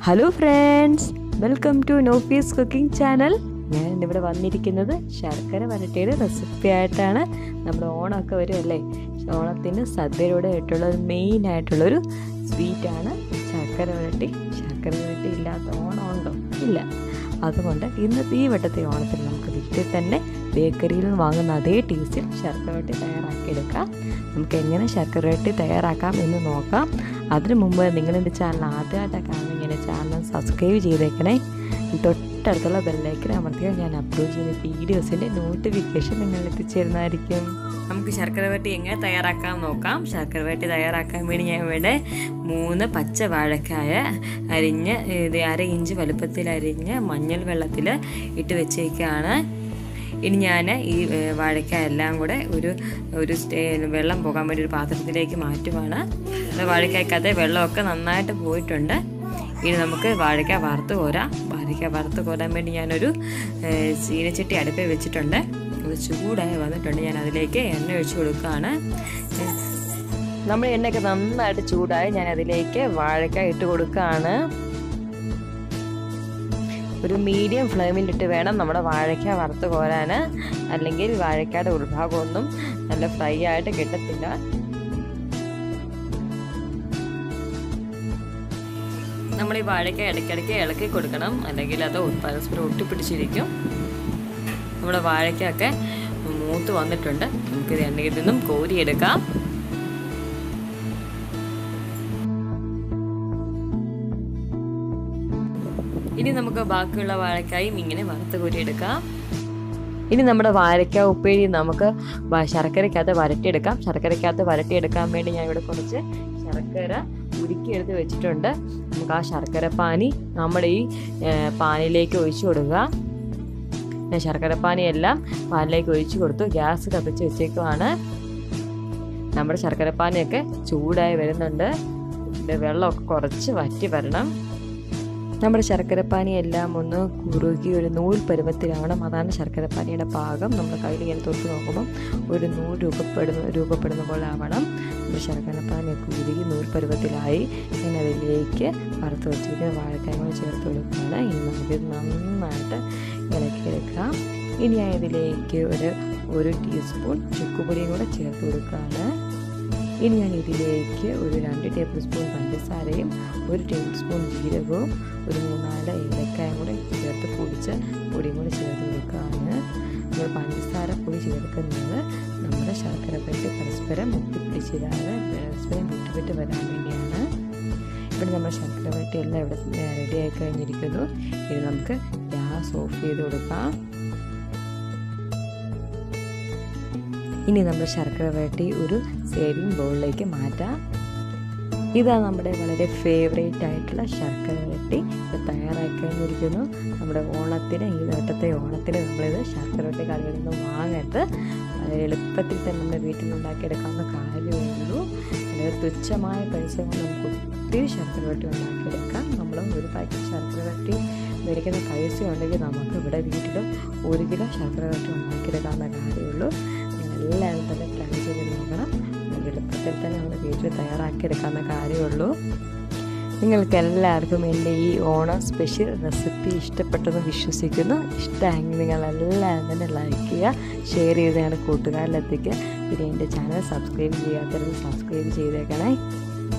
hello friends welcome to നോഫീസ് cooking channel ഞാൻ ഇന്നിവിടെ വന്നിരിക്കുന്നത് ശർക്കര വരട്ടിയുടെ റെസിപ്പി ആയിട്ടാണ് നമ്മുടെ ഓണമൊക്കെ വരുമല്ലേ ഓണത്തിന് സദ്യയിലൂടെ ആയിട്ടുള്ള ഒരു മെയിൻ ആയിട്ടുള്ളൊരു സ്വീറ്റാണ് ശർക്കര വരട്ടി ശർക്കര വരട്ടി ഇല്ലാത്ത ഓണം ഉണ്ടോ ഇല്ല അതുകൊണ്ട് ഇന്നത്തെ ഈ വട്ടത്തെ ഓണത്തിന് നമുക്ക് വീട്ടിൽ തന്നെ ബേക്കറിയിൽ നിന്ന് വാങ്ങുന്ന അതേ ടേസ്റ്റിൽ ശർക്കര വരട്ടി തയ്യാറാക്കിയെടുക്കാം നമുക്ക് എങ്ങനെ ശർക്കര വരട്ടി തയ്യാറാക്കാം എന്ന് നോക്കാം അതിനു മുമ്പ് നിങ്ങളെൻ്റെ ചാനൽ ആദ്യമായിട്ടാണ് കാണുന്നെങ്കിൽ എൻ്റെ ചാനൽ സബ്സ്ക്രൈബ് ചെയ്തേക്കണേ തൊട്ടടുത്തുള്ള ബെല്ലൈക്കൻ അമർത്തിയാൽ ഞാൻ അപ്ലോഡ് ചെയ്യുന്ന വീഡിയോസിൻ്റെ നോട്ടിഫിക്കേഷൻ നിങ്ങൾ എത്തിച്ചേരുന്നതായിരിക്കും നമുക്ക് ശർക്കര വരട്ടി എങ്ങനെ തയ്യാറാക്കാം നോക്കാം ശർക്കര വരട്ടി തയ്യാറാക്കാൻ വേണ്ടി ഞാൻ ഇവിടെ മൂന്ന് പച്ച വാഴക്കായ അരിഞ്ഞ് ഇത് അര ഇഞ്ച് വലുപ്പത്തിൽ അരിഞ്ഞ് മഞ്ഞൾ വെള്ളത്തിൽ ഇട്ട് വെച്ചേക്കാണ് ഇനി ഞാൻ ഈ വാഴക്കായ എല്ലാം കൂടെ ഒരു ഒരു വെള്ളം പോകാൻ വേണ്ടി ഒരു പാത്രത്തിലേക്ക് മാറ്റുവാണ് വാഴക്കായ്ക്കകത്തെ വെള്ളമൊക്കെ നന്നായിട്ട് പോയിട്ടുണ്ട് ഇനി നമുക്ക് വാഴക്ക വറുത്ത് കോരാം വാഴക്ക വറുത്ത് കോരാൻ വേണ്ടി ഞാനൊരു ചീനച്ചട്ടി അടുപ്പിൽ വെച്ചിട്ടുണ്ട് അത് ചൂടായി വന്നിട്ടുണ്ട് ഞാൻ അതിലേക്ക് എണ്ണ ഒഴിച്ചു കൊടുക്കുകയാണ് നമ്മൾ എണ്ണയൊക്കെ നന്നായിട്ട് ചൂടായി ഞാൻ അതിലേക്ക് വാഴക്ക ഇട്ട് കൊടുക്കുകയാണ് ഒരു മീഡിയം ഫ്ലെയിമിലിട്ട് വേണം നമ്മുടെ വാഴയ്ക്ക വറുത്ത് കോരാൻ അല്ലെങ്കിൽ വാഴയ്ക്കയുടെ ഉൾഭാഗമൊന്നും നല്ല ഫ്രൈ ആയിട്ട് കിട്ടത്തില്ല നമ്മൾ ഈ വാഴയ്ക്ക ഇടയ്ക്കിടയ്ക്ക് ഇളക്കി കൊടുക്കണം അല്ലെങ്കിൽ അത് പരസ്പരം ഒട്ടിപ്പിടിച്ചിരിക്കും നമ്മുടെ വാഴയ്ക്കൊക്കെ മൂത്ത് വന്നിട്ടുണ്ട് നമുക്കിത് എണ്ണയിൽ നിന്നും കോരിയെടുക്കാം ഇനി നമുക്ക് ബാക്കിയുള്ള വാഴക്കായും ഇങ്ങനെ വറുത്ത് കോരിയെടുക്കാം ഇനി നമ്മുടെ വാഴക്ക ഉപ്പേരി നമുക്ക് ശർക്കരക്കകത്ത് വരട്ടിയെടുക്കാം ശർക്കരക്കകത്ത് വരട്ടിയെടുക്കാൻ വേണ്ടി ഞാൻ ഇവിടെ കുറച്ച് ശർക്കര ഉരുക്കിയെടുത്ത് വെച്ചിട്ടുണ്ട് നമുക്ക് ആ ശർക്കര പാനി നമ്മുടെ ഈ പാനിലേക്ക് ഒഴിച്ചു കൊടുക്കുക ഞാൻ ശർക്കര പാനി എല്ലാം പാനിലേക്ക് ഒഴിച്ചു കൊടുത്തു ഗ്യാസ് കത്തിച്ച് വെച്ചേക്കുവാണ് നമ്മുടെ ശർക്കര പാനിയൊക്കെ ചൂടായി വരുന്നുണ്ട് വെള്ളമൊക്കെ കുറച്ച് വറ്റി വരണം നമ്മുടെ ശർക്കരപ്പാനി എല്ലാം ഒന്ന് കുറുകി ഒരു നൂൽ പരുവത്തിലാവണം അതാണ് ശർക്കരപ്പാനിയുടെ പാകം നമ്മൾ കയ്യിൽ ഇങ്ങനെ തൊട്ട് നോക്കുമ്പം ഒരു നൂൽ രൂപപ്പെടുന്ന രൂപപ്പെടുന്ന പോലെ ആവണം നമ്മുടെ ശർക്കരപ്പാനിയൊക്കെ ഉരുകി നൂൽ പരുവത്തിലായി ഞാൻ അതിലേക്ക് വറുത്ത് വെച്ചിരിക്കുന്ന വാഴക്കായങ്ങൾ ചേർത്ത് കൊടുക്കുകയാണ് ഇനി നമുക്കിത് നന്നായിട്ട് ഇളക്കിയെടുക്കാം ഇനി ഞാൻ ഇതിലേക്ക് ഒരു ഒരു ടീസ്പൂൺ ചുക്കുപൊടിയും കൂടെ ചേർത്ത് കൊടുക്കുകയാണ് ഇനി ഞാൻ ഇതിലേക്ക് ഒരു രണ്ട് ടേബിൾ സ്പൂൺ പഞ്ചസാരയും ഒരു ടേബിൾ സ്പൂൺ ജീരകവും ഒരു മൂന്നാല് ഏലക്കായും കൂടെ ചേർത്ത് പൊടിച്ച് പൊടിയും കൂടി ചേർത്ത് കൊടുക്കുകയാണ് നമ്മൾ പഞ്ചസാര പൊടി ചേർക്കുന്നത് നമ്മുടെ ശർക്കര പെട്ട് പരസ്പരം മുട്ടിപ്പിടിച്ചിടാതെ പരസ്പരം വിട്ടുവിട്ട് വരാൻ വേണ്ടിയാണ് ഇവിടെ നമ്മുടെ ശർക്കര പെട്ടി എല്ലാം ഇവിടെ റെഡി ആയി കഴിഞ്ഞിരിക്കുന്നു ഇനി നമുക്ക് ഗ്യാസ് ഓഫ് ചെയ്ത് കൊടുക്കാം ഇനി നമ്മൾ ശർക്കര വരട്ടി ഒരു സേവിങ് ബൗളിലേക്ക് മാറ്റാം ഇതാണ് നമ്മുടെ വളരെ ഫേവറേറ്റ് ആയിട്ടുള്ള ശർക്കര വരട്ടി ഇത് തയ്യാറാക്കി കഴിഞ്ഞിരിക്കുന്നു നമ്മുടെ ഓണത്തിന് ഈ നേട്ടത്തെ ഓണത്തിന് നമ്മളിത് ശർക്കര വരട്ടി കടയിൽ നിന്ന് വാങ്ങരുത് വളരെ എളുപ്പത്തിൽ തന്നെ നമ്മുടെ വീട്ടിൽ നിന്ന് ഉണ്ടാക്കിയെടുക്കാവുന്ന കാര്യമേ ഉള്ളൂ വളരെ തുച്ഛമായ പൈസ കൊണ്ട് നമുക്ക് ഒത്തിരി ശർക്കര വരട്ടി ഉണ്ടാക്കിയെടുക്കാം നമ്മൾ ഒരു പാക്കറ്റ് ശർക്കര വരട്ടി മേടിക്കുന്ന പൈസ ഉണ്ടെങ്കിൽ നമുക്ക് ഇവിടെ വീട്ടിൽ ഒരു കിലോ ശർക്കര വരട്ടി ഉണ്ടാക്കിയെടുക്കാവുന്ന കാര്യമുള്ളൂ എല്ലാവരും തന്നെ ട്രൈ ചെയ്ത് നോക്കണം എളുപ്പത്തിൽ തന്നെ നമ്മുടെ വീട്ടിൽ തയ്യാറാക്കിയെടുക്കാവുന്ന കാര്യമുള്ളൂ നിങ്ങൾക്ക് എല്ലാവർക്കും എൻ്റെ ഈ ഓണം സ്പെഷ്യൽ റെസിപ്പി ഇഷ്ടപ്പെട്ടെന്ന് വിശ്വസിക്കുന്നു ഇഷ്ടമെങ്കിൽ നിങ്ങളെല്ലാവരും തന്നെ ലൈക്ക് ചെയ്യുക ഷെയർ ചെയ്ത് ഞങ്ങളുടെ കൂട്ടുകാരിലെത്തിക്കുക പിന്നെ എൻ്റെ ചാനൽ സബ്സ്ക്രൈബ് ചെയ്യാത്തവർ സബ്സ്ക്രൈബ് ചെയ്തേക്കണേ